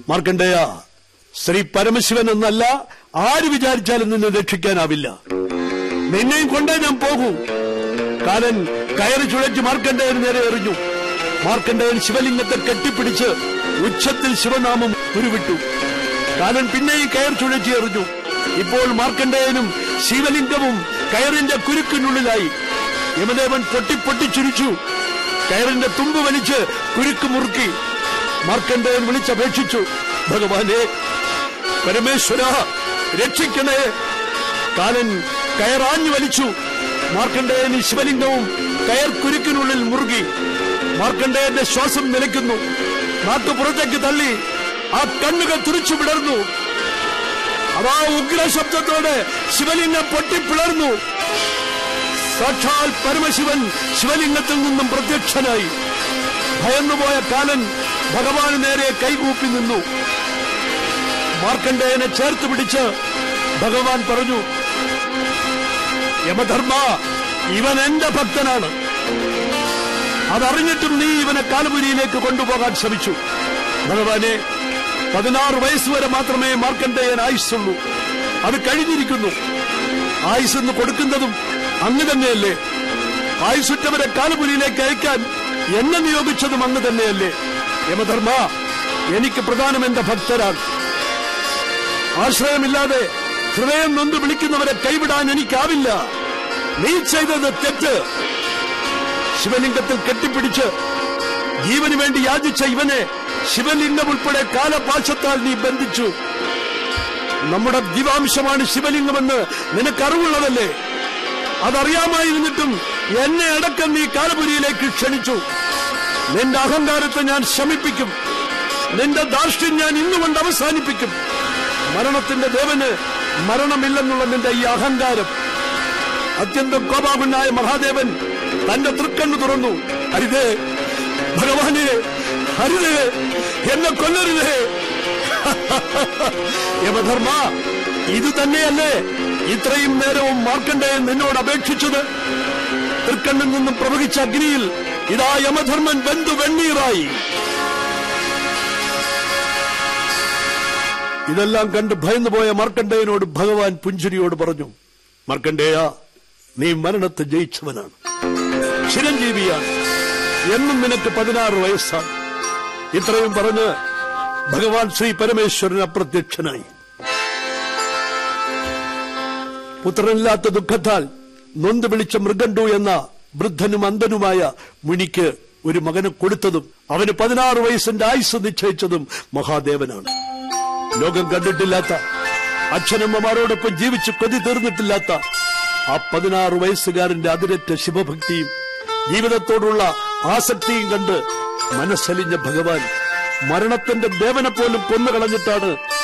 മാർക്കണ്ഡേയ ശ്രീ പരമശിവൻ എന്നല്ല ആര് വിചാരിച്ചാലും നിന്നെ രക്ഷിക്കാനാവില്ല നിന്നെയും കൊണ്ടേ ഞാൻ പോകൂ കാലൻ കയറി ചുഴച്ച് മാർക്കണ്ഡേയന് നേരെ എറിഞ്ഞു മാർക്കണ്ഡേയൻ ശിവലിംഗത്തെ കെട്ടിപ്പിടിച്ച് ഉച്ചത്തിൽ ശിവനാമം ഉരുവിട്ടു കാലൻ പിന്നെയും കയർ ചുഴറ്റി എറിഞ്ഞു ഇപ്പോൾ മാർക്കണ്ഡേയനും ശിവലിംഗവും കയറിന്റെ കുരുക്കിനുള്ളിലായി യമദേവൻ പൊട്ടിപ്പൊട്ടിച്ചിരിച്ചു കയറിന്റെ തുമ്പ് വലിച്ച് കുരുക്ക് മുറുക്കി മാർക്കണ്ഡേയൻ വിളിച്ചപേക്ഷിച്ചു ഭഗവാനെ പരമേശ്വര രക്ഷിക്കണേ കാലൻ കയറാഞ്ഞു വലിച്ചു മാർക്കണ്ഡേയന് ശിവലിംഗവും കയർ കുരുക്കിനുള്ളിൽ മുറുകി മാർക്കണ്ഡേയന്റെ ശ്വാസം നിലയ്ക്കുന്നു നാക്ക് പുറത്തേക്ക് തള്ളി ആ കണ്ണുകൾ തുറിച്ചു വിടർന്നു അതാ ഉഗ്ര ശബ്ദത്തോടെ ശിവലിംഗം പൊട്ടിപ്പിളർന്നു സാക്ഷാൽ പരമശിവൻ ശിവലിംഗത്തിൽ നിന്നും പ്രത്യക്ഷനായി ഭയന്നുപോയ കാലൻ ഭഗവാന് നേരെ കൈകൂപ്പി നിന്നു മാർക്കണ്ഡേയനെ ചേർത്ത് പിടിച്ച് ഭഗവാൻ പറഞ്ഞു യമധർമ്മ ഇവൻ എന്റെ ഭക്തനാണ് അതറിഞ്ഞിട്ടും നീ ഇവനെ കാലപുരിയിലേക്ക് കൊണ്ടുപോകാൻ ശ്രമിച്ചു ഭഗവാനെ പതിനാറ് വയസ്സ് വരെ മാത്രമേ മാർക്കണ്ഡേയൻ ആയുസ്സുള്ളൂ അത് കഴിഞ്ഞിരിക്കുന്നു ആയുസ് കൊടുക്കുന്നതും അങ്ങ് തന്നെയല്ലേ ആയുസുറ്റവരെ കാലപുരിയിലേക്ക് അയക്കാൻ എന്നെ നിയോഗിച്ചതും അങ്ങ് തന്നെയല്ലേ യമധർമ്മ എനിക്ക് പ്രധാനം എന്റെ ഭക്തരാണ് ആശ്രയമില്ലാതെ ഹൃദയം നൊന്ത് വിളിക്കുന്നവരെ കൈവിടാൻ എനിക്കാവില്ല നീ ചെയ്തത് തെറ്റ് ശിവലിംഗത്തിൽ കെട്ടിപ്പിടിച്ച് ജീവന് വേണ്ടി യാചിച്ച ഇവനെ ശിവലിംഗം ഉൾപ്പെടെ കാലപാശത്താൽ നീ ബന്ധിച്ചു നമ്മുടെ ജീവാംശമാണ് ശിവലിംഗമെന്ന് നിനക്കറിവുള്ളതല്ലേ അതറിയാമായിരുന്നിട്ടും എന്നെ അടക്കം നീ കാലപുരിയിലേക്ക് ക്ഷണിച്ചു നിന്റെ അഹങ്കാരത്തെ ഞാൻ ശമിപ്പിക്കും നിന്റെ ധാർഷ്ട്യം ഞാൻ ഇന്നുകൊണ്ട് അവസാനിപ്പിക്കും മരണത്തിന്റെ ദേവന് മരണമില്ലെന്നുള്ള നിന്റെ ഈ അഹങ്കാരം അത്യന്തം കോപാകുന്നായ മഹാദേവൻ തന്റെ തൃക്കണ്ണു തുറന്നു ഹരിതേ ഭഗവാനെ ഹരിതേ എന്നെ കൊല്ലരുതേ യമധർമ്മ ഇത് തന്നെയല്ലേ ഇത്രയും നേരവും മാർക്കണ്ഡേയൻ നിന്നോട് അപേക്ഷിച്ചത് തൃക്കണ്ണിൽ നിന്നും പ്രവഹിച്ച അഗ്നിയിൽ ഇതാ യമധർമ്മൻ ബന്ധു വെണ്ണീറായി ഇതെല്ലാം കണ്ട് ഭയന്നുപോയ മാർക്കണ്ഡേയനോട് ഭഗവാൻ പുഞ്ചിരിയോട് പറഞ്ഞു മാർക്കണ്ഡേയ നീ മരണത്തെ ജയിച്ചവനാണ് ചിരഞ്ജീവിയാണ് എന്നും നിനക്ക് പതിനാറ് വയസ്സാണ് ഇത്രയും പറഞ്ഞ് ഭഗവാൻ ശ്രീ പരമേശ്വരൻ അപ്രത്യക്ഷനായി പുത്രനില്ലാത്ത ദുഃഖത്താൽ നൊന്ത് വിളിച്ച മൃഗണ്ടു എന്ന വൃദ്ധനും അന്ധനുമായ മുനിക്ക് ഒരു മകനെ കൊടുത്തതും അവന് പതിനാറ് വയസ്സിന്റെ ആയുസ് നിശ്ചയിച്ചതും മഹാദേവനാണ് ലോകം കണ്ടിട്ടില്ലാത്ത അച്ഛനമ്മമാരോടൊപ്പം ജീവിച്ച് കൊതി തീർന്നിട്ടില്ലാത്ത ആ പതിനാറ് വയസ്സുകാരന്റെ അതിരറ്റ ശിവഭക്തിയും ജീവിതത്തോടുള്ള ആസക്തിയും കണ്ട് മനസ്സലിഞ്ഞ ഭഗവാൻ മരണത്തിന്റെ ദേവനെ പോലും കൊന്നുകളഞ്ഞിട്ടാണ്